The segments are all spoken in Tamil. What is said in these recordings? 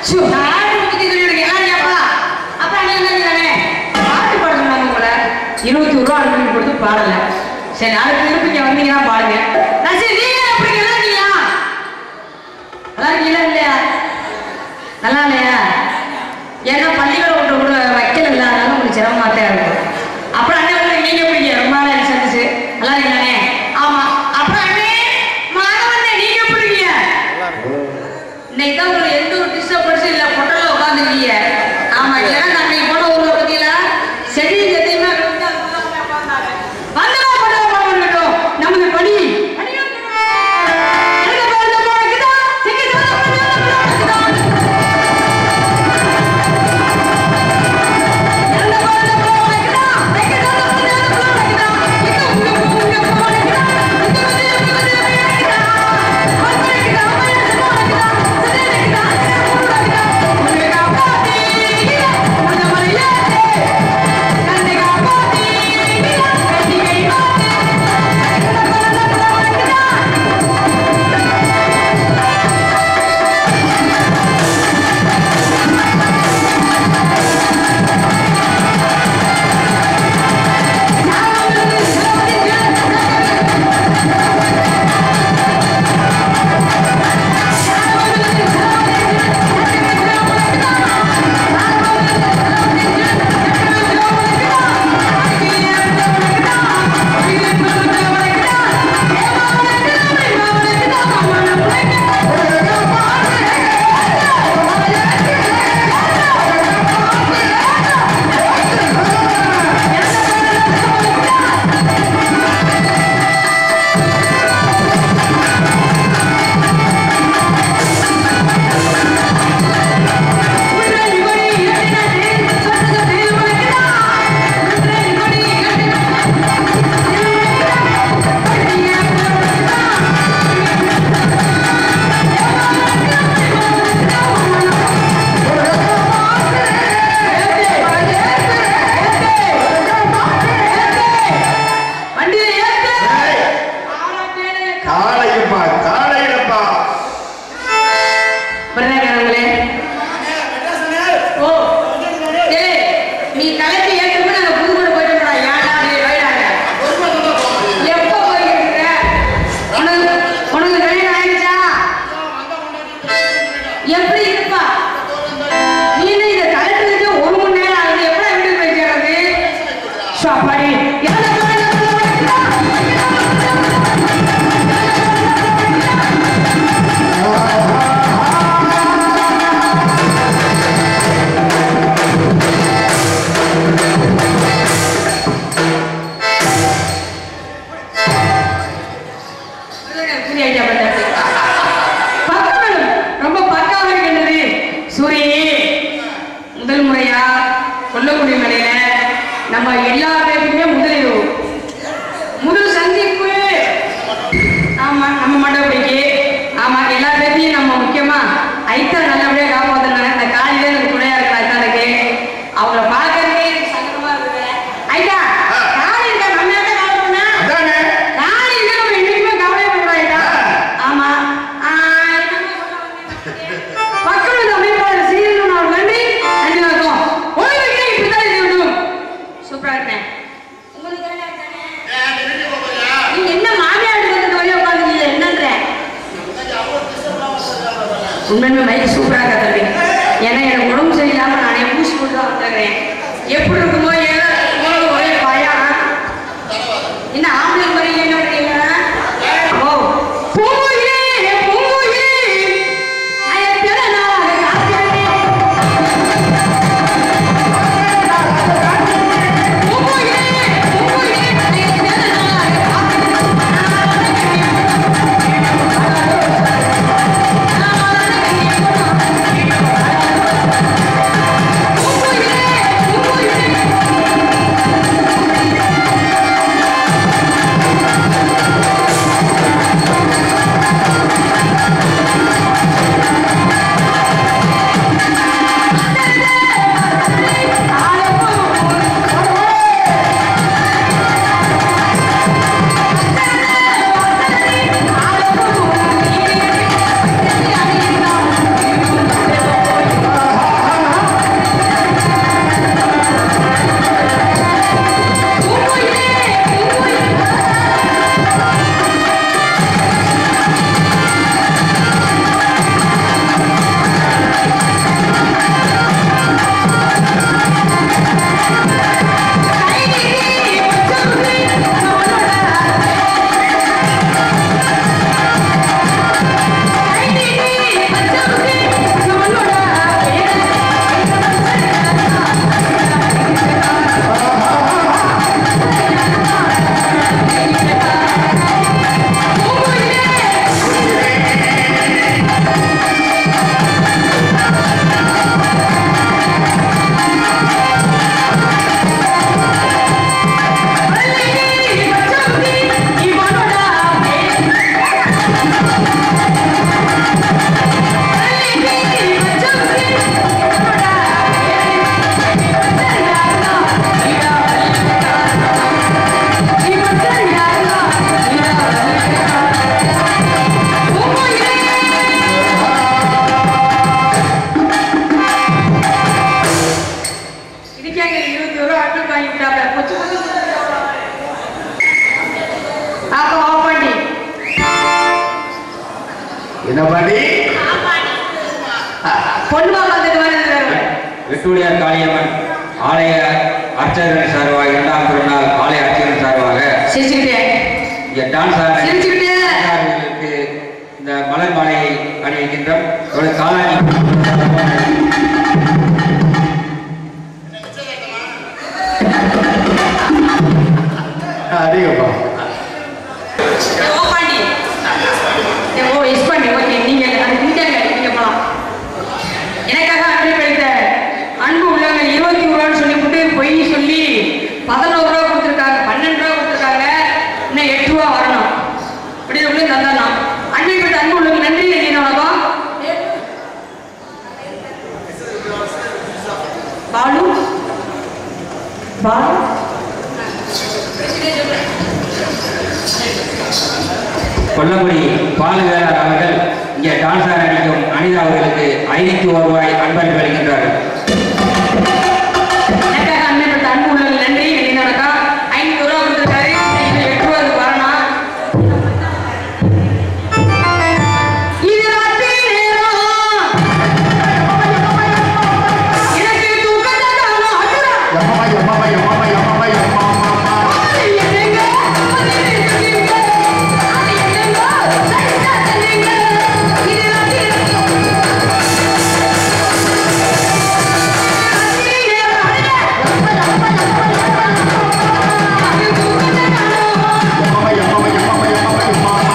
சு, நாடு பத்தி சொல்லிடுங்க. எல்லாம் கேப்பா. அப்ப அண்ணன் என்ன தானே? பாட்டு பாட சொன்னாங்க உங்களை. இருபத்தி ஒரு ரூபா அனுப்பி கொடுத்து பாடல சரி நாளைக்கு திருப்பி இங்க வந்தீங்கன்னா பாடுங்க நான் சரி நீங்க எப்படி நல்லா இருக்கீங்களா நல்லா இருக்கீங்களா இல்லையா நல்லா இல்லையா ஏன்னா பள்ளிக்கூடம் ஒன்று கூட வைக்கல அதனால உங்களுக்கு சிரமமா தான் இருக்கும் அப்புறம் அண்ணே உங்களுக்கு நீங்க எப்படிங்க ரொம்ப நாள் ஆச்சு சந்திச்சு நல்லா இருக்கீங்களே ஆமா அப்புறம் அண்ணே மாணவனே நீங்க எப்படிங்க இன்னைக்கு தான் உங்களுக்கு எந்த ஒரு டிஸ்டர்பன்ஸும் இல்லை பொட்டல உட்காந்துருக்கீங்க ஆமா ஏன்னா நான் அன்னைக்கு போன ஊர்ல பத்தியில செடி எதையுமே வந்தவா பட்டவா பாடம் இருக்கட்டும் நமது பணி பணி வந்து- எனக்கு பிறந்த பிள்ளைக்குதா, சிக்கி சொந்த பிள்ளைக்குதா. எனக்கு பிறந்த பிள்ளைக்குதா, சிக்கி சொந்த பிள்ளைக்குதா. இங்க உங்க உங்க பிள்ளைக்குதா. இங்க வந்து இங்க வந்து பிள்ளைக்குதா. பிள்ளைக்குதா, பிள்ளைக்குதா, பிள்ளைக்குதா. பிள்ளைக்குதா, பிள்ளைக்குதா. பாட்டி, அந்த மலையிலே. கண்ணுகா பாட்டி, கண்ணிகை பாட்டி. எனக்கு பிறந்த பிள்ளைக்குதா. வண்டியை ஏத்து காளையப்பா காளையப்பா பிரதேகரங்களே ஓ ஏய் நீ கலத்தி ஏற்றுமே நாங்கள் புதுக்கோடு போயிட்டோம்டா ஏன்டா நீ வைடாங்க எப்போ போயிருக்கிற உனக்கு உனக்கு கல்யாணம் ஆயிடுச்சா எப்படி இருப்பா நீ என்ன இதை கலட்டுறதுக்கு ஒரு மணி நேரம் ஆகுது எப்படா வீட்டுக்கு போய் சேர்றது சாப்பாடு புதிய ஐடியா பண்ணாரு பக்கம் ரொம்ப பக்காவாக இருக்கின்றது சூரியனே முதல் முறையா கொல்லக்குடி மலையில நம்ம எல்லா பேருக்குமே முதலிரவு முதல் சந்திப்பு ஆமா நம்ம மண்டபடிக்கு ஆமா எல்லா பேர்த்தையும் நம்ம முக்கியமா ஐத்தா நல்லபடியா காப்பாத்தணும் இந்த காலையில எனக்கு துணையா இருக்கிற ஐத்தானுக்கு அவங்கள பார்க்கறதுக்கே எனக்கு சங்கடமா இருக்குது ஐயா காலை இருக்கா நம்ம என்ன காலை பண்ணா அதானே நாளை இல்லை நம்ம என்னைக்குமே கவலையே பண்றாயிட்டா ஆமா ஆ, என்னமோ சொல்ல வந்தேன். மக்களது அமைப்பாளர் சீரன் அவர் நன்றி நன்றி வணக்கம் ஓய்வுக்கு இப்படிதான் இருக்க வேண்டும் சூப்பரா இருக்கேன் உங்களுக்கு என்ன தானே? நீங்க என்ன மாமியார் வந்து வழியா உட்காந்துருக்கீங்க என்னன்ற உண்மையுமே மைக் சூப்பரா கத்துறீங்க ஏன்னா எனக்கு உடம்பு சரியில்லாம நானே பூசி போட்டு தான் வந்துருக்கிறேன் எப்படி இருக்குமோ ஏதோ இருக்குமோ ஒரே பயம் என்ன ஆம்பளை மாதிரி என்ன பண்றீங்க ஓ பூங்குயிலே பூங்குயிலே நான் பிறநாளாக காத்திருந்தேன் பூங்குயிலே பூங்குயிலே நான் பிறநாளாக காத்திருந்தேன் பூங்குயிலே பூங்குயிலே அப்ப ஆப்பாண்டி என்ன பாண்டி பொண்ணு பார்த்துட்டு வரது வெட்டுடையார் காளியம்மன் ஆலய அர்ச்சகர்கள் சார்பாக இரண்டாம் திருநாள் ஆலய அர்ச்சகர்கள் சார்பாக சிரிச்சுக்கிட்டே இங்கே டான்ஸ் ஆட சிரிச்சுக்கிட்டே அவர்களுக்கு இந்த மலர் மாலையை அணிவிக்கின்றோம் அவர்கள் காலாணி அதிகப்பா ஓ பாண்டி ஏ, ஓ எஸ் பாண்டி ஓகே நீங்க அது நீங்க நீங்க போலாம் எனக்காக அன்பை கழித்த அன்பு உள்ளவங்க இருபத்தி ஒரு ரூபான்னு சொல்லிவிட்டு பொய் சொல்லி பதினோரு ரூபா கொடுத்துருக்காங்க பன்னெண்டு ரூபா கொடுத்துருக்காங்க இன்னும் எட்டு ரூபா வரணும் இப்படி சொல்லி தந்தரணும் அன்பை கழித்த அன்பு உள்ளவங்க நன்றி என்ன வணக்கம் பாலு பாலு கொல்லங்குடி பாலுவேலர் அவர்கள் இங்கே டான்ஸ் ஆட நடிக்கும் அனிதா அவர்களுக்கு ஐநூத்தி ஒரு ரூபாய் அன்பளிப்பு அளிக்கின்றார்கள் எனக்காக அன்பைப்பட்ட அன்பு உள்ளவங்க நன்றி என்ன வணக்கம் ஐநூறு ரூபா கொடுத்துருக்காரு இன்னும் எட்டு ரூபா அதுக்கு வரணும் இது ராத்திரி நேரம். எனக்கு தூக்கத்தை காணோம். அழுறா. எம்மாமா எம்மாமா எம்மாமா எம்மாமா எம்மாமா அது என்னங்க? அது என்னங்க? அது என்னங்க? சரிதா சொன்னீங்க. இது ராத்திரி நேரம். ராத்திரி நேரம். அழுறா. அது தூக்கத்தை காணோம். எம்மாமா எம்மாமா எம்மாமா எம்மாமா எம்மாமா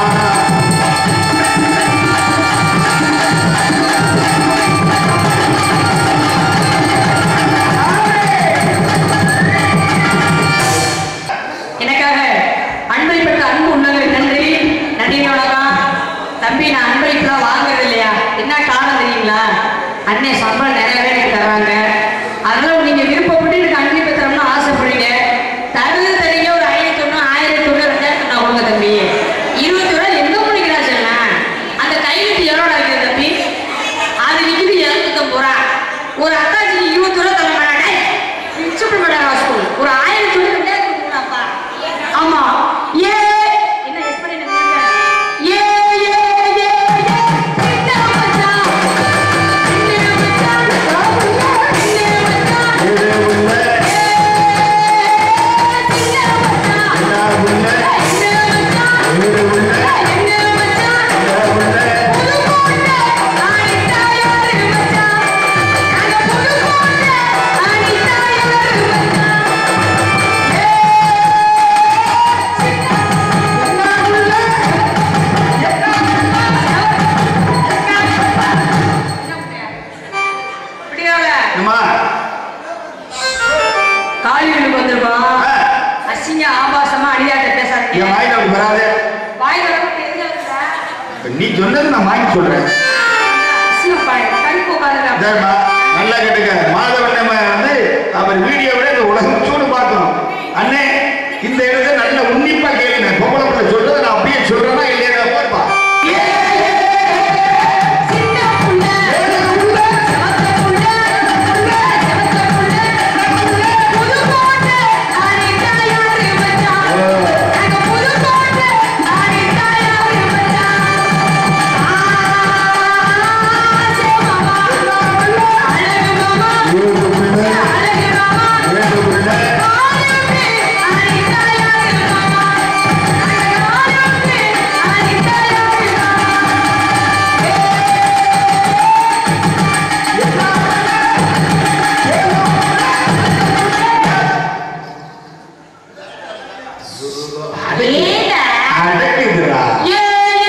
எனக்காக அன்பளிப்பட்ட அன்பு உள்ளவங்களுக்கு நன்றி நன்றி வணக்கம் தம்பி நான் அன்பளிப்புலாம் வாங்குறது இல்லையா என்ன காரணம் தெரியுங்களா அண்ணன் சம்பளம் நிறையவே எனக்கு தர்றாங்க அதனால நீங்க விருப்பப்பட்டு எனக்கு அன்பளிப்பு தரணும்னு ஆசைப்படுறீங்க தருது தரீங்க ஒரு ஆயிரத்தி ஒன்று ஆயிரத்தி ஒன்று ரெண்டாயிரத்தி ஒன்று கொடுங்க தம்பி இருபத்தி ரூபா எங்க முடிக்கிறா சொன்னேன் அந்த கையெழுத்து எவ்வளோ இருக்குது தம்பி அது விற்கிது இரநூத்தம்பது ரூபா ஒரு அத்தாச்சி இருபத்தி ரூபா தர மாட்டாடே சூப்பர் மேடம் ஸ்கூல் ஒரு ஆயிரத்தி ஒன்று ரெண்டாயிரத்தி கொடுக்குறாப்பா ஆமா ஏ என்ன எஸ் பண்ணி ஏ ஏ ஏ ஏ சின்ன மச்சான் சின்ன மச்சான் சின்ன மச்சான் ஏழு உள்ள சின்ன மச்சான் எல்லா உள்ள சின்ன மச்சான் ஏழு உள்ள சின்ன மச்சான் எல்லா உள்ள புதுக்கோட்டை ஆனித்தாயாரு மச்சான் நாங்க புதுக்கோட்டை ஆனித்தாயாரு மச்சான் இப்படியாவல அம்மா காலிகளுக்கு வந்திருக்கோம் அசிங்க ஆபாசமா அடியாட்ட என் பேசாதீங்க வாய் நமக்கு வராது வாய் வரவும் எங்க இருக்குடா? இப்ப நீ சொன்னது நான் வாங்கி சொல்றேன் அசிங்கம் பாரு, கடுப்பு உட்காருடா. சரிம்மா நல்லா கேட்டுக்க மாதவன் நம்ம வந்து அவர் வீடியோவிட இந்த உலகம் சூடு பார்க்கணும் அண்ணே இந்த இடத்த நல்ல உன்னிப்பா கேளுங்க பொம்பளை பிள்ளை சொல்றதை நான் அப்படியே சொல்றேன்னா இல்லையா போப்பா சின்ன புள்ள, செவத்த புள்ள, புள்ள, செவத்த புள்ள, புள்ள, புதுக்கோட்டை ஆனித்தாயாரு மச்சான். நாங்க புதுக்கோட்டை ஆனித்தாயாரு மச்சான். ஆ, சிவமாமா, அழகு மாமா, ஏழு உள்ள அழகு மாமா, ஏழு உள்ள ஆளுமே ஆனித்தாயாரு மாமா. நாங்க ஆளுமே ஆனித்தாயாரு மாமா. ஏடா அடக்குதுடா ஏ ஏ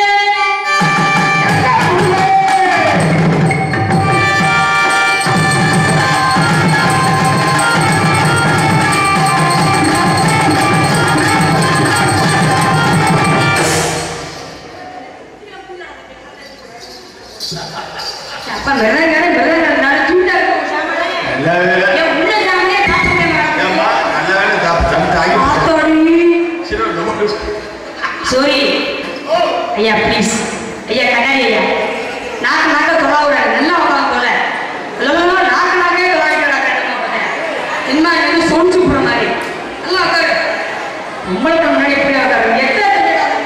அப்பா மிருதங்கட மிருதங்கடனால தூண்டா இருக்கும் சாமலே நல்ல வேலை ஏன் உள்ள சாமலே பாப்பமே ஏம்மா, நல்ல வேலை சாப்பிட்டு சாப்பிட்டு ஆகி போச்சு. ஆத்தோடி சரி, ரொம்ப சாரி ஐயா ப்ளீஸ் ஐயா கண்ணாடி ஐயா நாக்கு நாக்க தொலாவுறாரு நல்லா உட்காந்து தொலை இல்லைல்ல நாக்கு நாக்கே தொலாவிட்டு என்ன இது சொன்னிச்சு போற மாதிரி நல்லா உட்காரு உங்களுக்கு முன்னாடி எப்படி உட்காரு எத்தனை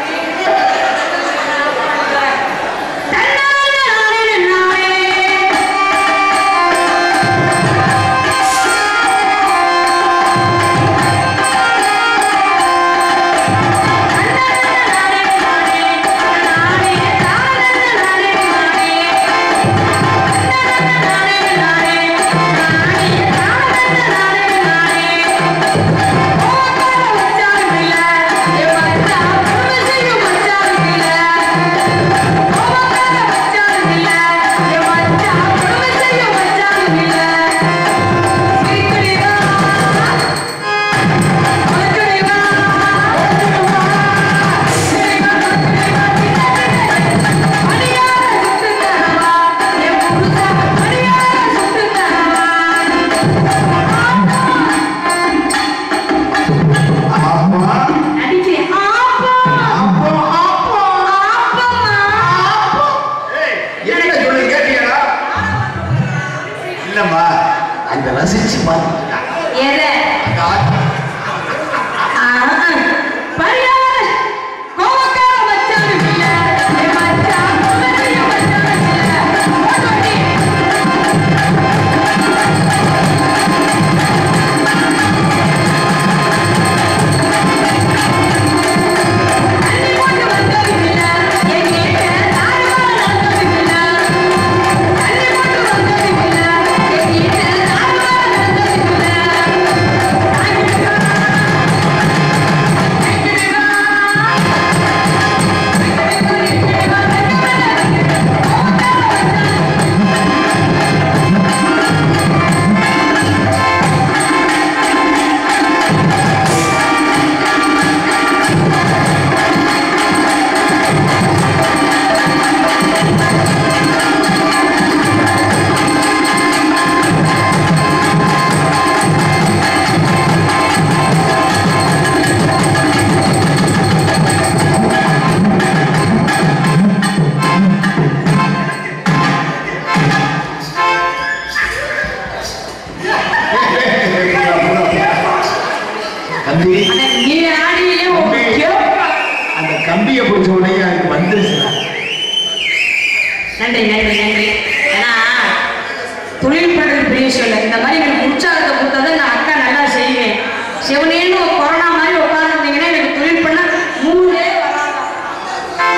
இல்லம்மா அந்த ரசிச்சு பார்த்துட்டு இருக்காங்க. எதை அந்த ஆட்டம். தம்பி அந்த கம்பியை பிடிச்ச உடனே எனக்கு வந்துருச்சு நன்றி நன்றி நன்றி ஏன்னா தொழில் பண்றது பெரிய விஷயம் இல்லை இந்த மாதிரி எனக்கு உற்சாகத்தை கொடுத்ததை நான் அக்கா நல்லா செய்வேன் சிவனேன்னு கொரோனா மாதிரி உட்காந்துருந்தீங்கன்னா எனக்கு தொழில் பண்ண மூணே வராது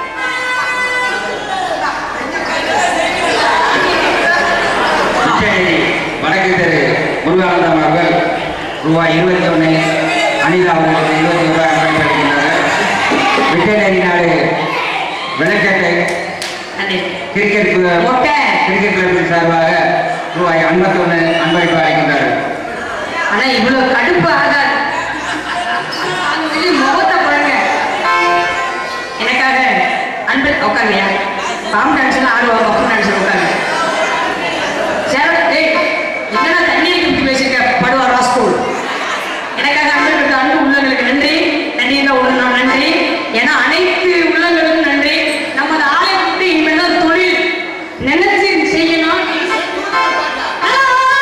கிருஷ்ணகிரி வடக்கு தெரு முருகானந்தம் அவர்கள் ரூபாய் இருபத்தி ஒன்று அனிதா அவர்களுக்கு இருபத்தி ரூபாய் அன்பளிப்பளிக்கின்றார்கள் வெட்டநேரி நாடு விளக்கட்டை நன்றி கிரிக்கெட் கிளப் மொட்டை. கிரிக்கெட் கிளப்பின் சார்பாக ரூபாய் ஐம்பத்தொன்று அன்பளிப்பு அளிக்கின்றார்கள் ஆனா இவ்வளவு கடுப்பு ஆகாது சொல்லி முகத்தை பாருங்க எனக்காக அன்பு உட்காருங்க பாம்பு டான்ஸ்ல ஆடுவாங்க பப்பு டான்ஸ்ல உட்காருங்க சேர டேய் என்னடா தண்ணீர் குடிக்க பேசிருக்க படுவா ராஸ்கூல் எனக்காக அன்பு அன்பு உள்ளங்களுக்கு நன்றி நன்றி உள்ள நன்றி ஏன்னா அனைத்து உள்ளங்களுக்கும் நன்றி நமது ஆலயத்துக்கு இனிமேல் தான் தொழில் நினைச்சு செய்யணும் ஆ!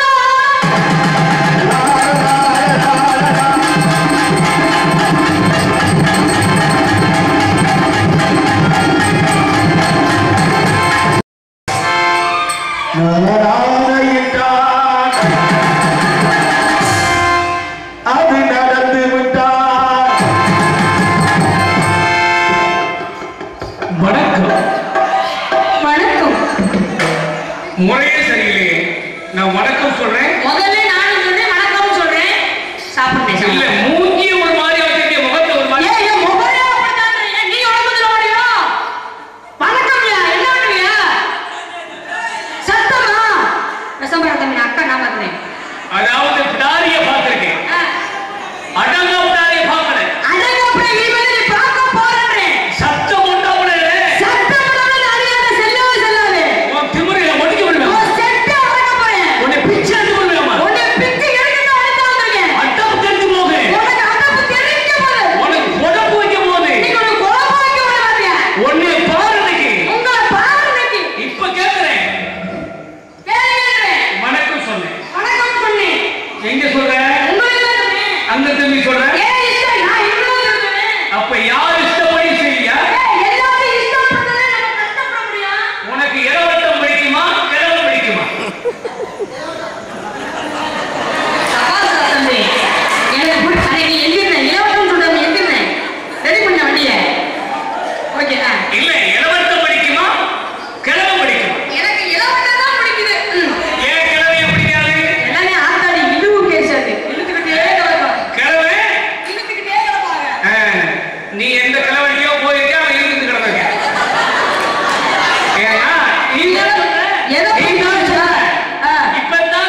நாராயணாயிட்டான். அது நடந்து விட்டான் வணக்கம் வணக்கம் முறையே சரியில்லையே நான் வணக்கம் சொல்றேன் முதல்ல நானும் சொல்றேன் வணக்கம் சொல்றேன் சாப்பிடுறேன் இல்ல சாப்பிடுறேன். மூஞ்சி ஒரு மாதிரி வச்சிருக்க முகத்தை ஒரு மாதிரி ஏய், என் மொபைலே அப்படித்தான்றே. ஏன் நீ உடம்பு சொல்ல மாட்டியா? வணக்கம்யா, என்ன பண்ணுவியா? சத்தமா? பேசாம இரு தம்பி, நான் அக்கா நான் பார்க்கிறேன். அதாவது பிடாரிய பார்த்திருக்கேன் ஆ, அடங்க பிடாரிய பார்க்கல அடங்க அப்புறம் இனிமேல் நீ பார்க்க போறேன்றேன். சத்தம் உண்டாவுல சத்தம் போடாம நான் அறியாத செல்லவே செல்லாது. உன் திமிரையில ஒடுக்கி விடுவேன் உன் செட்டை அடக்க போறேன். உன்னை பிச்சை எடுத்து விடுவேமா உன்னை பிச்சு எடுக்கணும் அடித்து வந்திருக்கேன். அட்டம் தெரிஞ்சு போகு உனக்கு அடப்பு தெரிவிக்க போகுது. உனக்கு உடம்பு வைக்க போகுது நீங்க ஒரு குழப்பம் வைக்க விட மாட்டியா? உன்னை பாரு இன்னைக்கு உங்களை பாருங்க இப்ப கேக்குறேன் கேளுங்க வணக்கம் சொன்னேன் வணக்கம் பண்ணி எங்க சொல்ற உங்களுக்கு தான் சொன்னேன். அங்க திரும்பி சொல்ற ஏன் இஷ்டம் நான் இவ்வளவு சொல்றேன் அப்ப யார் இஷ்டப்படி செய்யா ஏய், எல்லாத்தையும் இஷ்டப்பட்டதை நம்ம கஷ்டப்பட முடியும் உனக்கு இரவட்டம் பிடிக்குமா கிழவு பிடிக்குமா சபாஸ் தம்பி எனக்கு பிடி- அன்னைக்கு எங்கிருந்தேன் இலவசம் சொல்றது எங்கிருந்தேன் ரெடி பண்ண வண்டியை ஓகே ஆ. இல்ல இரவட்டம் பிடிக்குமா கிழவு பிடிக்குமா எனக்கு இலவசம் தான் பிடிக்குது ம். ஏன் கிழவைய பிடிக்காது எல்லாமே ஆத்தாடி இழுவு கேஸ் அது இழுத்துக்கிட்டே கிடப்பாங்க கிழவு இழுத்துக்கிட்டே கிடப்பாங்க ஆ, நீ எந்த கிழவடிக்கோ போயிருக்க அவன் இருந்து கிடந்திருக்க ஏன்னா நீ தான் சொல்ற. எதை நீ தான் சொல்ற. ஆ. இப்பதான்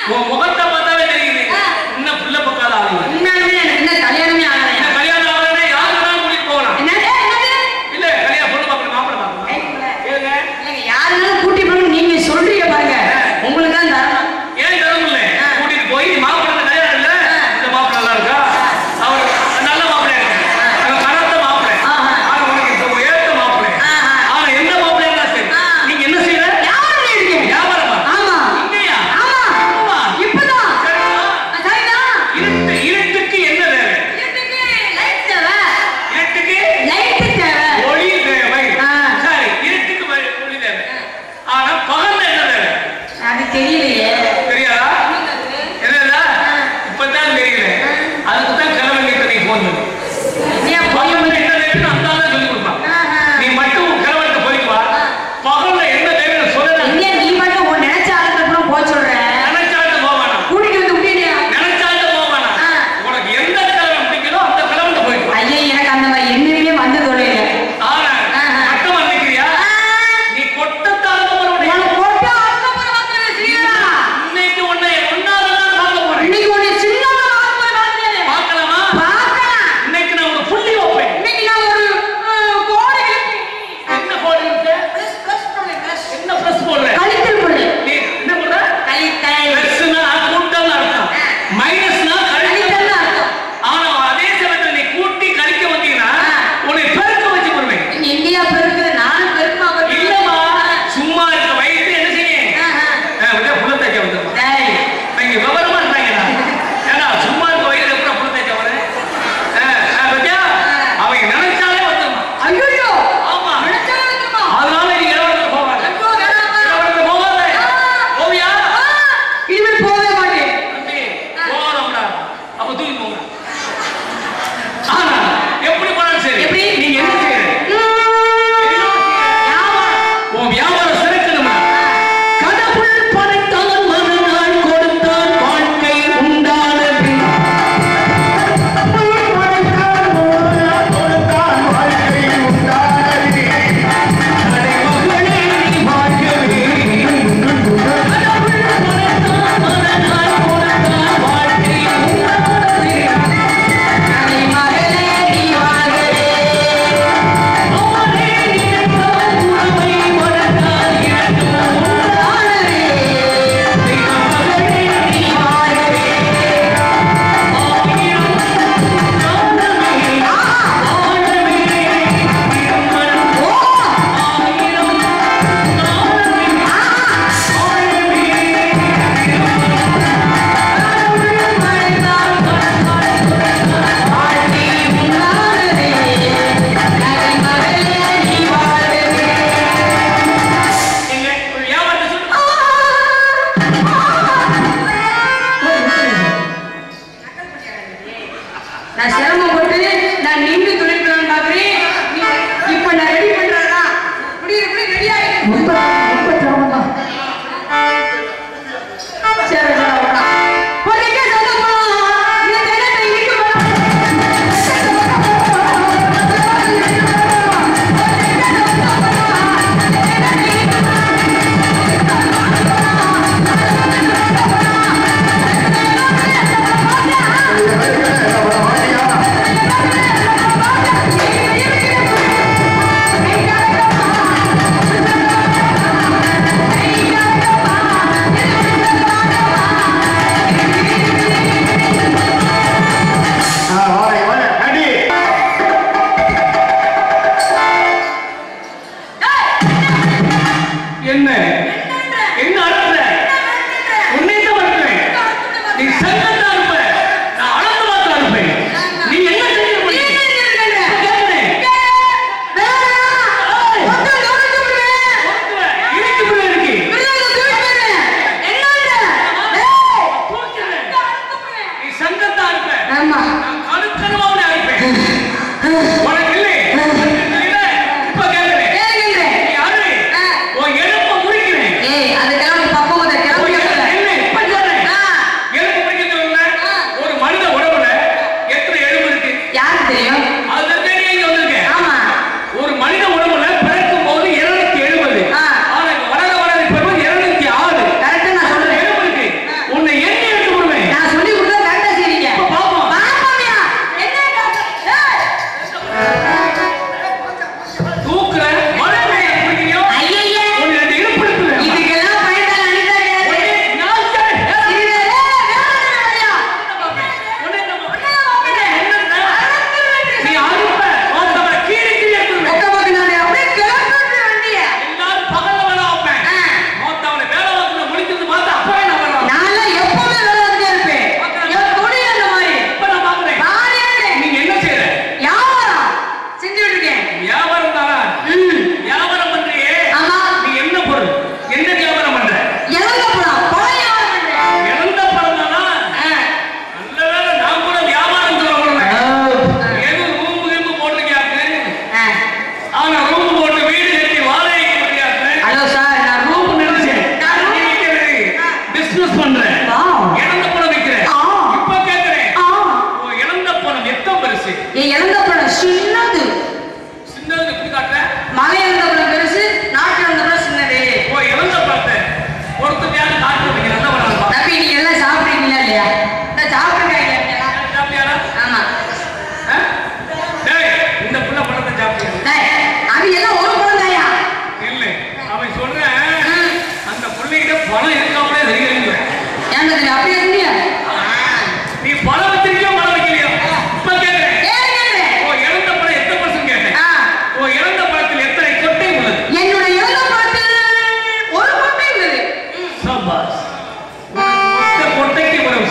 உன் முகத்தை பார்த்தாவே தெரியுது ஆ. இன்னும் புள்ள பக்காத ஆளுங்க உண்மையாலுமே எனக்கு இன்னும் கல்யாணமே ஆகலை இந்த கல்யாணம் ஆகலன்னா யாரு வேணாலும் கூட்டிட்டு போகலாம் என்ன ஏய், என்னது இல்ல கல்யாணம் பொண்ணு பார்க்கணும் மாப்பிள்ளை பார்க்கணும் ஏய், உங்களை. ஏங்க இல்லைங்க, யாருனாலும் கூட்டி போகணும்னு நீங்க சொல்றீங்க பாருங்க உங்களுக்கு தான் தரணும் ஏன் தரும் இல்ல ஆ. கூட்டிட்டு போய் மாப்பிள்ளை கல்யாணம் இல்ல ஆ. இந்த மாப்பிள்ளை நல்லா இருக்கா அவர் நல்ல மாப்பிள்ளை இருக்கு அவன் கனத்த மாப்பிள்ளை ஆஹா. ஆனா உனக்கு இப்போ ஏத்த மாப்பிள்ளை ஆஹா. ஆனா எந்த மாப்பிள்ளை இருந்தா சரி ஆ. நீங்க என்ன செய்யற வியாபாரம் இருக்கீங்க. வியாபாரமா ஆமா இங்கயா ஆமா ஆமா. இப்பதான்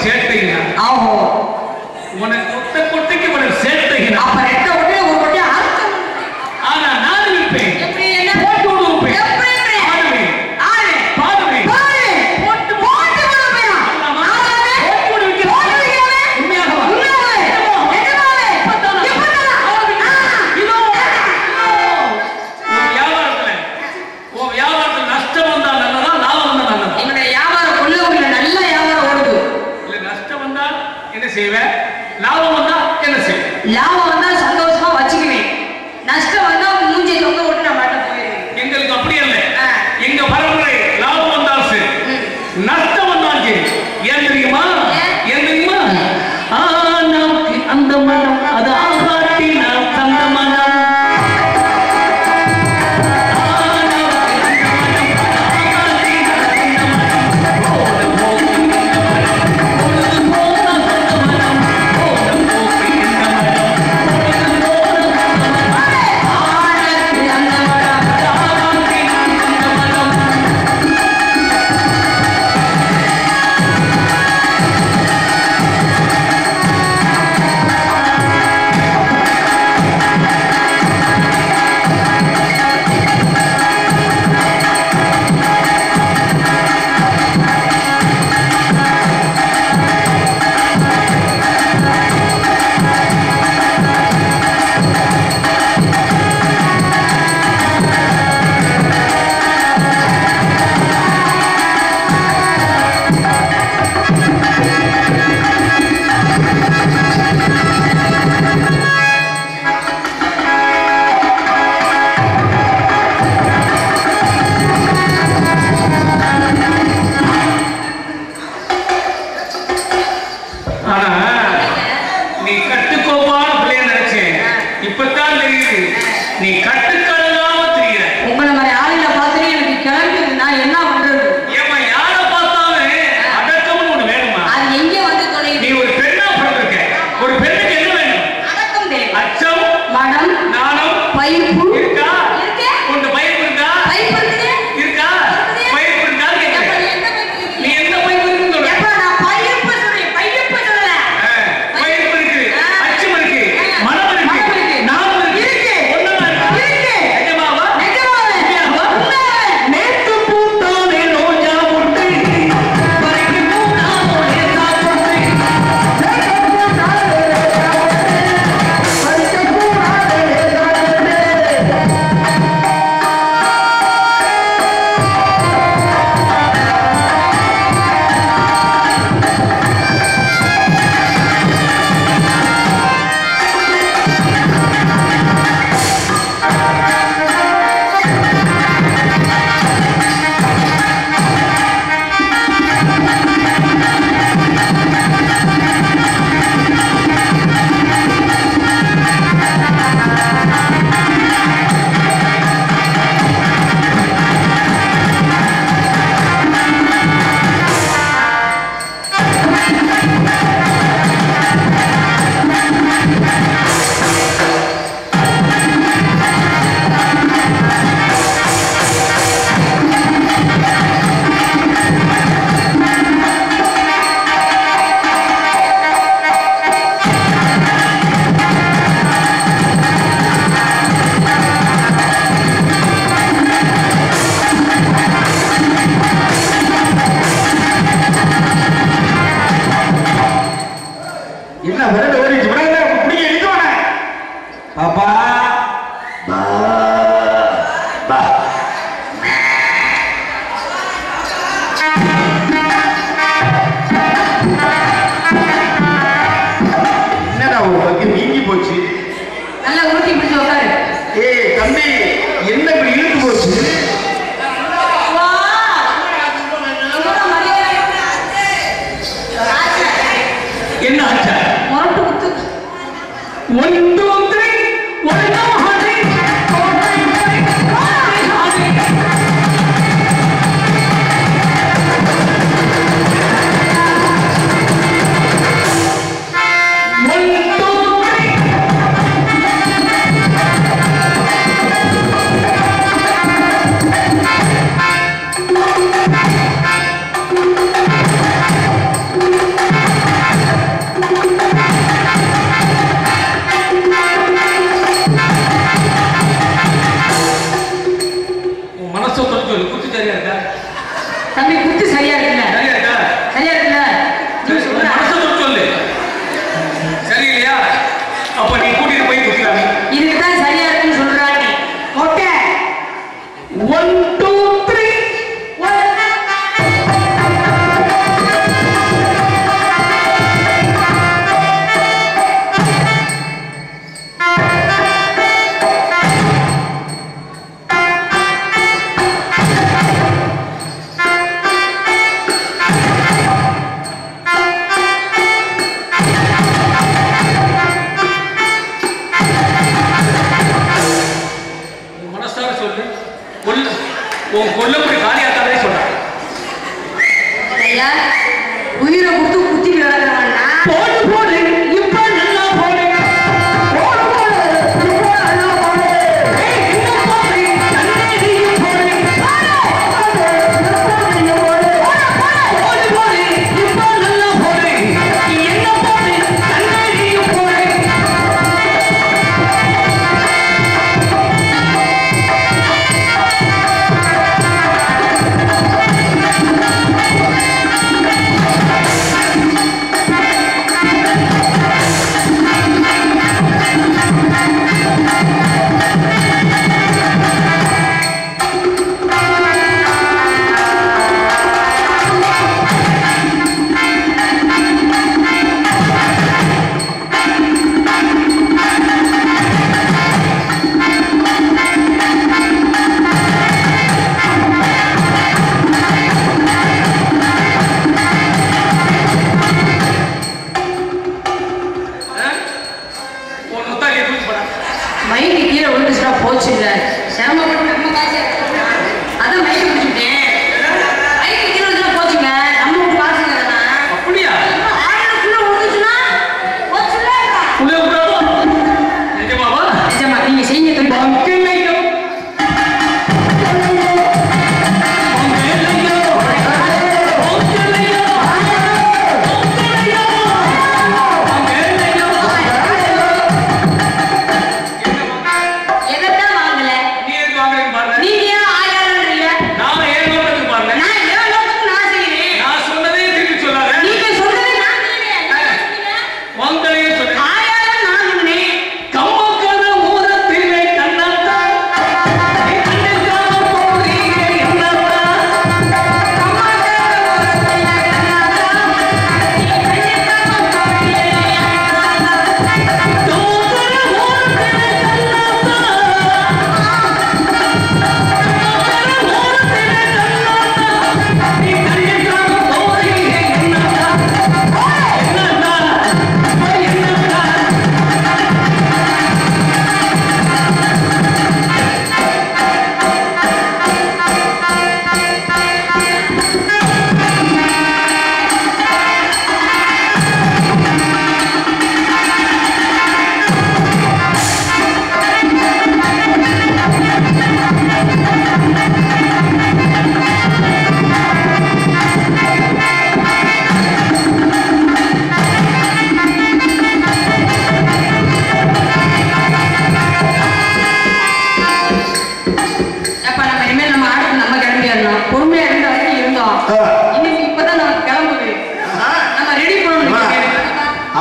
சேர்த்தைங்க ஆஹோ உனக்கு கொட்டை கொட்டைக்கு உனக்கு சேர்த்தைங்க அப்ப ரெட்ட ஒட்டே ஒரு ஒட்டே அர்த்தம் ஆனா நான் இருப்பேன் எப்படி என்ன போட்டு விடுவேன் எப்படி எப்படி? ஆடுவேன் ஆளு பாடுவேன் பாரு போட்டு போட்டு விடுவேன் ஆமா. ஆளாவே போட்டு விடு வைக்கிறேன். போட்டு வைக்கிறவே உண்மையாகவா? உண்மையாவே நிஜமாவே இப்பதானா? இப்பதானா? ஆ. இதோ, இதோ. உன் வியாபாரத்துல உன் வியாபாரத்துல நஷ்டம் வந்தா நல்லதா லாபம் வந்தா நல்லதா என்னுடைய வியாபாரம் கொல்லூர்ல நல்ல வியாபாரம் ஓடுது இல்ல நஷ்டம் வந்தா என்ன செய்வேன் லாபம் வந்தா என்ன செய்வேன் லாபம் வந்தா சந்தோஷமா வச்சுக்குவேன் நஷ்டம் வந்தா மூஞ்சி தொங்க விட்டு நான் பாட்டு போயிருவேன் எங்களுக்கு அப்படி அல்ல ஆ. எங்க பரம்பரை லாபம் வந்தால் சரி நஷ்டம் வந்தால் சரி ஏன் தெரியுமா ஏன்? ஏன் தெரியுமா ஆ, நமக்கு அந்த மனம் அது ஆகாட்டி நாம் தந்த மனம் ஆ, நமக்கு அந்த மனம், அது ஆகாட்டி நாம் தந்த மனம். போன போக்கு இந்த மனம், பொழுது போன சொந்த மனம். போன போக்கு இந்த மனம், பொழுது போன சொந்த மனம். ஆனத்து அந்த மனம் அது ஆகாட்டி நாம் தந்த மனம். ஆனா நீ கட்டுக்கோப்பான பிள்ளைய நினைச்சேன் இப்பதான் தெரியுது நீ கட்டுக்கழுகாம தெரியுற உங்களை மாதிரி ஆளுங்களை பார்த்துட்டு எனக்கு கிளம்பி நான் என்ன பண்றது ஏமா யார பார்த்தாலும் அடக்கம்னு ஒண்ணு வேணுமா அது எங்க வந்து நீ தொலையுது ஒரு பெண்ணா பிறந்திருக்க ஒரு பெண்ணுக்கு என்ன வேணும் அடக்கம் தேவை அச்சம் மனம் நாணம் பயிர்ப்பு இருக்கா இருக்கே உன் பயிர் இருக்கா பயிர்ப்பு இருக்குது இருக்கா பயிர் இருக்கா எப்ப கேட்கிறேன் எந்த பயிர்ப்பு நீ இருக்குது? எந்த பயிர் இருக்குன்னு சொல்ற எப்ப நான் பயிர்ப்பு சொல்றேன் பயிர்ப்பு சொல்லல ஆ, பயிர் இருக்கு ஆ. அச்சம் இருக்கு ஆ. மனம் மனம் இருக்கு இருக்கு. நாமம் இருக்கு இருக்கு. ஒண்ணுமா இருக்கா இருக்கு. நிஜமாவா நிஜமாவே உண்மையாவா? உண்மையாவே நேத்து பூத்தானே ரோஜா முட்டை பறிக்கு பூனாமோ ஏதா பொட்டை என்ன விரல ஓடிச்சு விரல பிடிக்க எங்க போன பாப்பா பா பா என்னடா ஒரு பக்கம் நீங்கி போச்சு நல்லா ஊட்டி பிடிச்சு உட்காரு ஏய் தம்பி என்ன இப்படி இழுத்து போச்சு வா எவ்வளவு மரியாதை ஆச்சா. என்ன ஆச்சா முரட்டு குத்து one two three one two hundred four five six seven eight one two three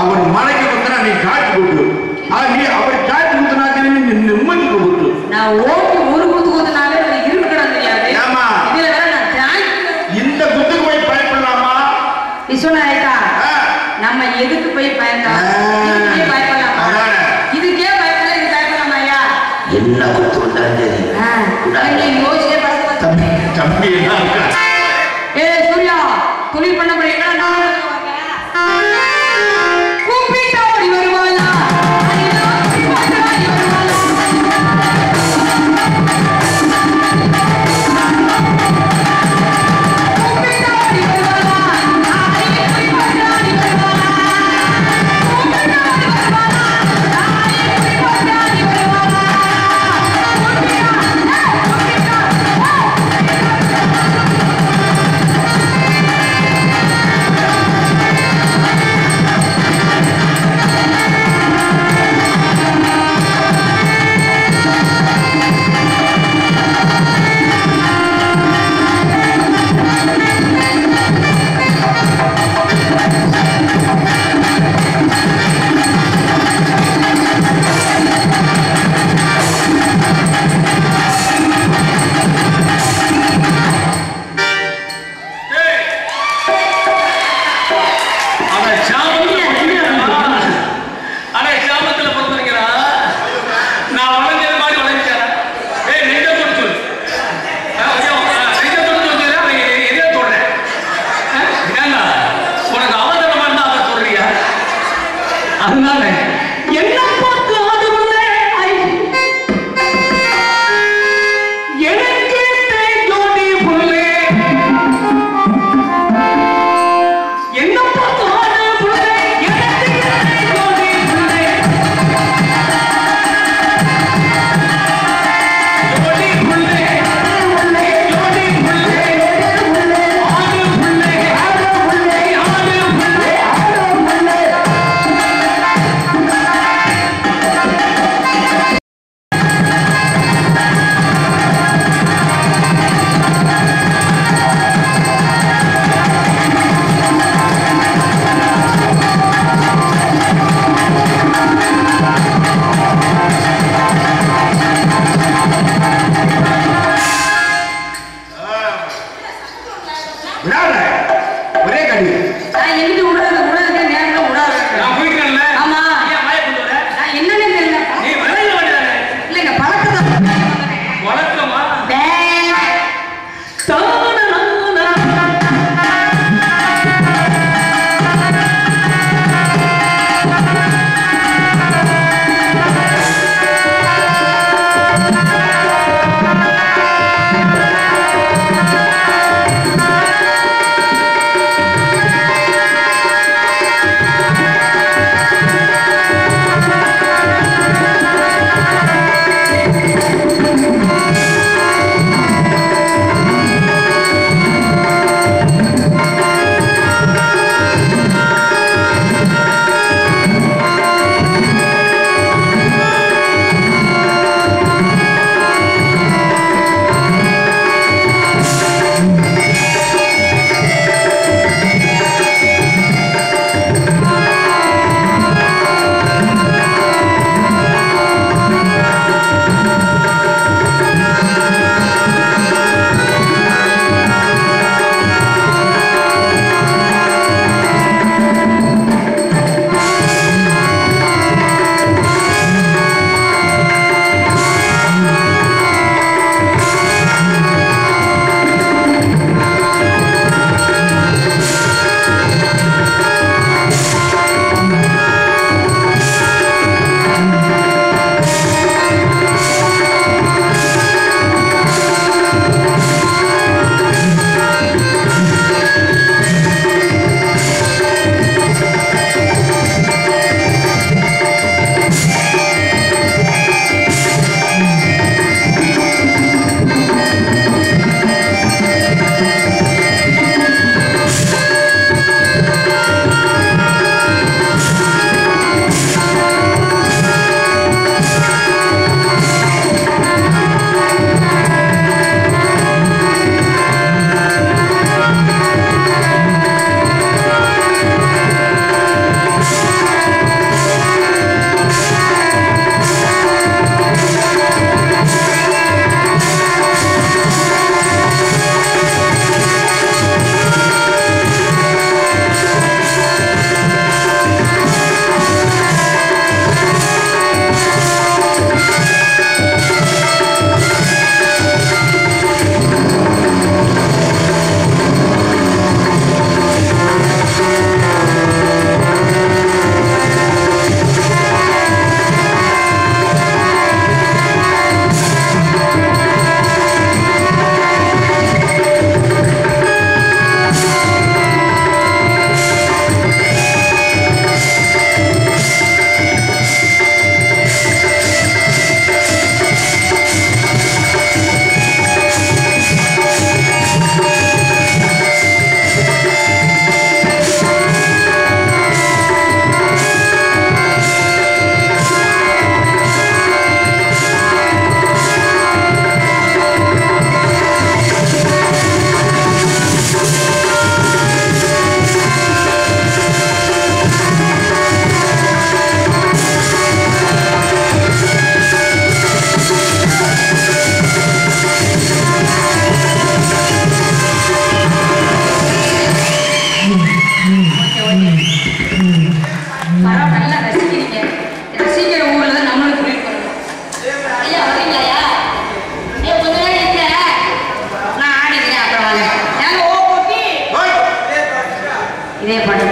அவர் மலைக்கு வந்தா நீ காட்டு கொடு ஆ, நீ அவர் காட்டு குத்துனாக்க நீ நிம்மதிக்கு கொடு நான் ஓட்டு ஒரு குத்து குத்துனாலே அது இருக்கிறது தெரியாது ஏம்மா? இதுல வேற நான் தேங்க் இந்த குத்துக்கு போய் பயப்படலாமா விஸ்வநாயக்கா ஆ, நம்ம எதுக்கு போய் பயந்தோம் ஆ. இதுக்கே பயப்படலாமா அதானே. இதுக்கே பயப்படல இது பயப்படலாமா ஐயா என்ன குத்து வந்தாலும் சரி ஆ, நீங்க யோசிச்சே பார்த்து தம்பி தம்பி எல்லாம் இருக்கா? ஏ சூர்யா தொழில் பண்ண போறீங்களா நான் கூப்பிட்டா ஓடி வருவாளா அடிலா கூப்பிட்டா ஓடி வருவாளா கூப்பிட்டா ஓடி வருவாளா அடிலா கூப்பிட்டா ஓடி வருவாளா கூப்பிட்டா ஓடி வருவாளா அடிலா கூப்பிட்டா ஓடி வருவாளா கூப்பிட்டா கூப்பிட்டா அட சாமத்துல பிறந்திருக்கிறா. அட சாமத்துல பிறந்திருக்கிறா. நான் வளைஞ்சது மாதிரி வளைஞ்சிட்டேன். ஏய், நெஞ்ச தொட்டு சொல்லு. ஆ, ஐயா, ஆ, நெஞ்ச தொட்டு சொல்லு, அவன் எ- எதையோ தொடுறேன். ஆ, ஏண்டா, உனக்கு அவசரமா இருந்தா அதை தொடுறியா? அதனால என்ன பார்த்து ஆடு உள்ளே, ஐ. எனக்கு தேஜோடி புள்ளே என்ன பார்த்து ஆடு புள்ளே, எனக்கு தேஜோடி புள்ளே. ஜோடி புள்ளே, ஜோடி புள்ளே, ஆடு புள்ளே, ஆடு புள்ளே, ஆடு புள்ளே, ஆடு புள்ளே.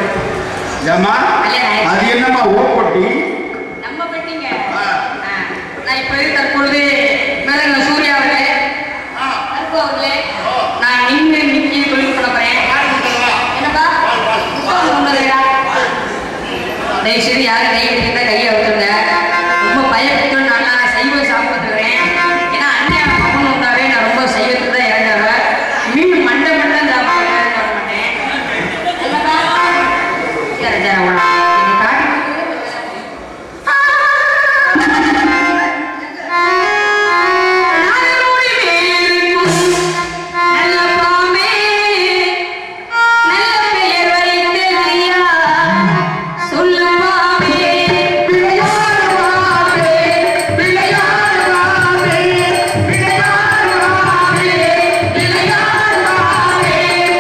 ஏம்மா கல்யாணம் ஆயிடுச்சு. அது என்னம்மா ஓப்பட்டி நம்ம பெட்டிங்க ஆ. ஆ, நான் இப்ப தற்பொழுது மேலங்க சூர்யா அவர்களே அன்பு அவர்களே நான் நின்று நிக்கி தொழில் பண்ண போறேன் என்னப்பா புத்தகம் கொண்டு வரியா தயவு செய்து யாரும் கை எடுத்துக்கிட்டா கையை அவுத்துருங்க ரொம்ப பயப்பட்டு நான் சைவம் சாப்பிட்டுக்கிறேன் ஏன்னா அந்நியா மகன் வந்தாவே நான் ரொம்ப சைவத்துக்கு தான் இறங்குறேன் மீன் மண்டை மட்டும் சாப்பிடுவேன் சொல்ல மாட்டேன் என்னப்பா சரி சரி உடனே என்னை காட்டி நல்ல பாமே நல்ல பெயர் வைத்து ஐயா சொல்லு பாமே விளையாடு பாமே விளையாடு பாமே விளையாடு பாமே விளையாடு பாமே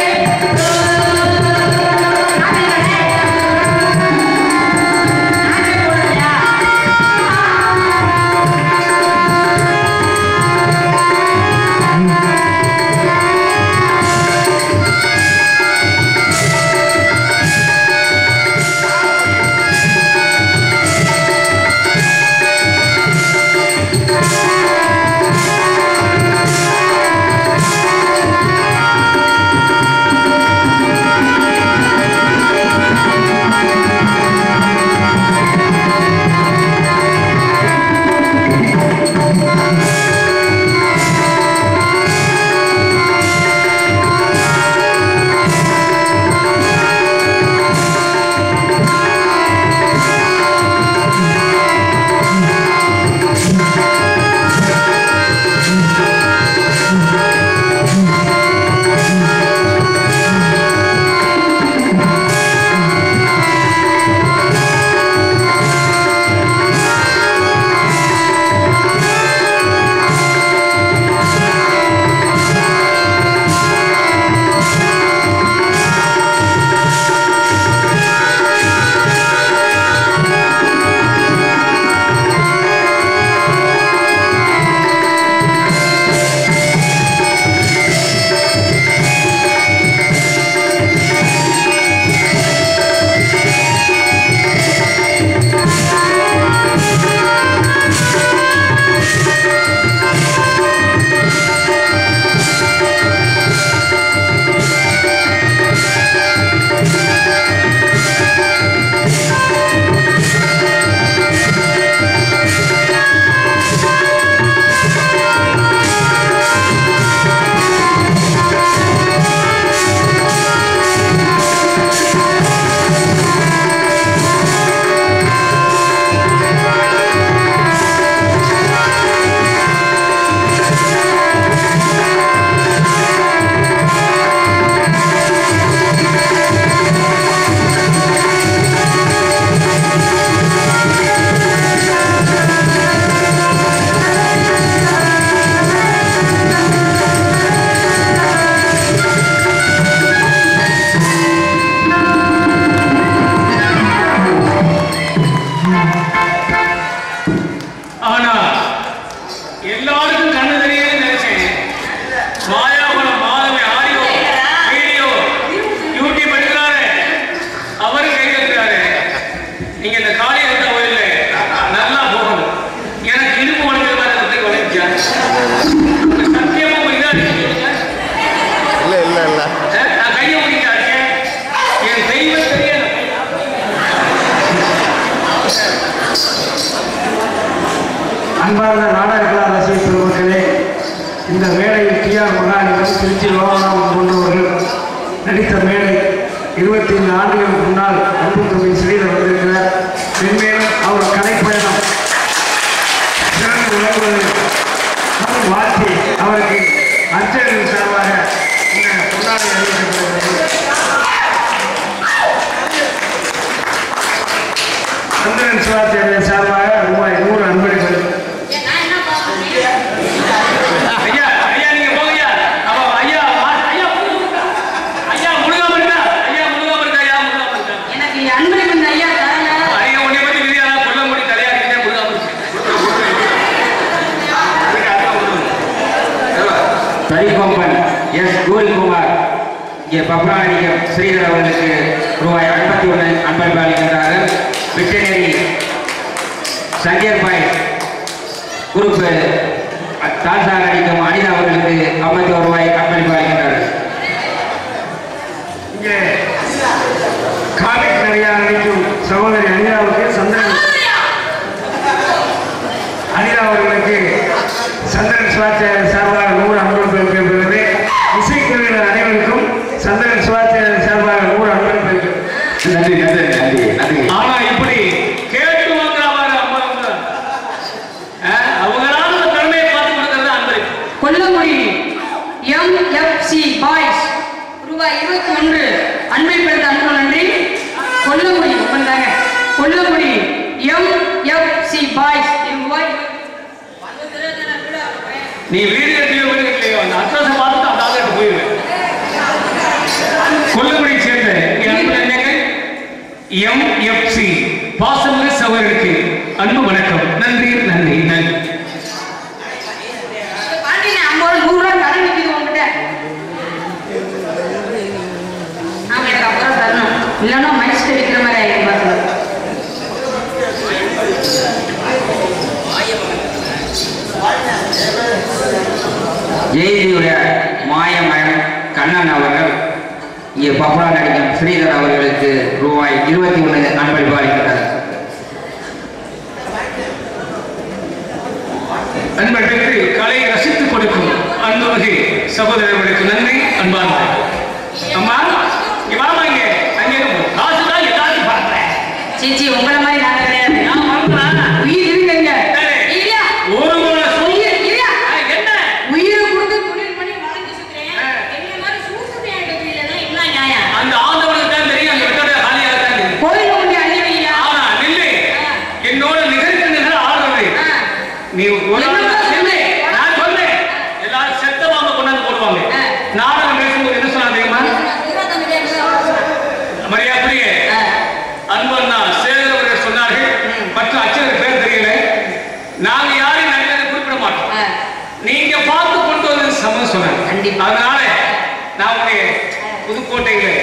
ஆனா எல்லாருக்கும் கண்ணு தெரியுதுன்னு நினைச்சேன் Mayavaram Madhavi audio video YouTube எடுக்கிறாரு அவரு கை தட்டுறாரு நீங்க இந்த காளி எடுத்த கோயில்ல நல்லா போகணும் எனக்கு இடுப்பு உடைக்கிற மாதிரி அந்த கை உடைச்சா சத்தியமா உங்க இதா இருக்கு சொல்லுங்க. இல்ல இல்ல இல்ல அஹ், நான் கையை முடிக்க இருக்கேன் என் தெய்வம் தெரிய அன்பார்ந்த நாடக கலா ரசிக பெருமக்களே இந்த மேடையில் டி ஆர் மகாலிங்கம் திருச்சி லோகநாதன் போன்றவர்கள் நடித்த மேடை இருபத்தி ஐந்து ஆண்டுகளுக்கு முன்னால் அன்புத்துறை சிறையில் வந்திருக்கிறார் மென்மேலும் அவர் கலைப்பயணம் சிறந்து விளங்குவது அவர் வாழ்த்தி அவருக்கு அஞ்சலின் சார்பாக இந்த கொண்டாடி அறிவிக்கப்படுகிறது சந்திரன் சிவாச்சாரிய சார்பாக ரூபாய் நூறு அன்பளிகள் நான் என்ன பாக்குறேன் ஐயா ஐயா நீங்க போங்கய்யா அப்ப ஐயா மா- ஐயா முழுகாம ஐயா முழுகாம இருக்கா ஐயா முழுகாம இருக்கா ஐயா முழுகாம இருக்கா எனக்கு அன்பளிப்பு இந்த ஐயா தரல ஐயா உன்னை பத்தி விதியா கொல்ல முடி தலையா இருக்கே முழுகாம இருக்கு தரிப்பம்பன் எஸ் கோரிக்குமார் இங்கே பப்ராணிகம் ஸ்ரீதர் அவர்களுக்கு ரூபாய் ஐம்பத்தி ஒன்று அன்பளிப்பு அளிக்கின்றார்கள் வெட்டினரி சங்கர் பாய் குரூப் டான்ஸாக நடிக்கும் அனிதா அவர்களுக்கு ஐம்பத்தி ஒரு ரூபாய் அன்பளிப்பு அளிக்கின்றார்கள் இங்கே காமிக் நிறையா நடிக்கும் சகோதரி அனிதாவுக்கு சந்திரன் அனிதா அவர்களுக்கு சந்திரன் சிவாச்சாரியர் சார்பாக நூறு அன்பளிப்பு அளிக்கப்படுகிறது இசைக்குழுவினர் அனைவருக்கும் சந்திரன் சிவாச்சாரியர் சார்பாக நூறு அன்பளிப்பு அளிக்கிறது நன்றி நன்றி நன்றி நன்றி ஆனா இப்படி கேட்டு வாங்குற மாதிரி அம்மா அவங்க அஹ், அவங்களால அந்த திறமையை பார்த்து கொடுக்கறது அன்பளிப்பு Kollangudi M F C boys ரூபாய் இருபத்தி ஒன்று அன்பை பெருத்த அன்பு நன்றி கொல்லங்குடி வந்தாங்க Kollangudi M F C boys ரூபாய் நீ வீடு கட்டியோ வீடு கட்டலையோ அந்த அட்ரஸை பார்த்துட்டு அந்த ஆளுகிட்ட போயிடுவேன் கொல்லக்குடியை சேர்ந்த என் அன்பு நெஞ்சங்கள் எம்எஃப்சி பாசமிகு சகோதரருக்கு அன்பு வணக்கம் நன்றி நன்றி நன்றி பாண்டியன் ஐம்பது ரூபா நூறு ரூபா கடன் நிற்கிது உங்ககிட்ட ஆமா எனக்கு அப்புறம் தரணும் இல்லைன்னா மைஸ்க்கு விற்கிற மாதிரி ஆகிடும் பாருங்க ஜெயதியுடைய மாயமகன் கண்ணன் அவர்கள் இங்கே பப்ரா நடிக்கும் ஸ்ரீதர் அவர்களுக்கு ரூபாய் இருபத்தி ஒன்று அன்பளிப்பு அளிக்கிறார் அன்பர்களுக்கு கலையை ரசித்துக் கொடுக்கும் அன்புமிகு சகோதரர்களுக்கு நன்றி அன்பான அம்மா இங்க வாமா இங்க அங்கே இரு. காசு தான் எல்லாத்தையும் பார்க்கிறேன் சீச்சி உங்களை மாதிரி நாங்க கிடையாது நான் பார்க்கிறேன் உயிர் இருக்குங்க இல்லையா ஒரு முறை சொல்லி உயிர் இல்லையா என்ன உயிரை கொடுத்து தொழில் பண்ணி வளர்ந்து சுத்துறேன் என்ன மாதிரி சூழ்நிலை இல்லைன்னா என்ன நியாயம் அந்த ஆண்டவனுக்கு தான் தெரியும் அந்த வெட்டோட காலியாக தான் தெரியும் கோயில கொண்டு அள்ளி வையா ஆனா நில்லு என்னோட நிகழ்ச்சி நிகழ் ஆடுறது நீ ஒரு நாள் நில்லு நான் சொன்னேன் எல்லாரும் செத்த மாமா கொண்டாந்து போடுவாங்க ஆ. நாடகம் பேசும்போது என்ன சொன்னா தெரியுமா மரியாதைக்குரிய அன்பண்ணா சேகர் அவர்கள் சொன்னார்கள் மற்ற அச்சருக்கு பேர் தெரியல நாங்க யாரையும் நல்லதை குறிப்பிட மாட்டோம் ஆ. நீங்க பார்த்து கொண்டு வந்தது சமம் சொன்னாங்க கண்டிப்பா. அதனால நான் உடைய புதுக்கோட்டையில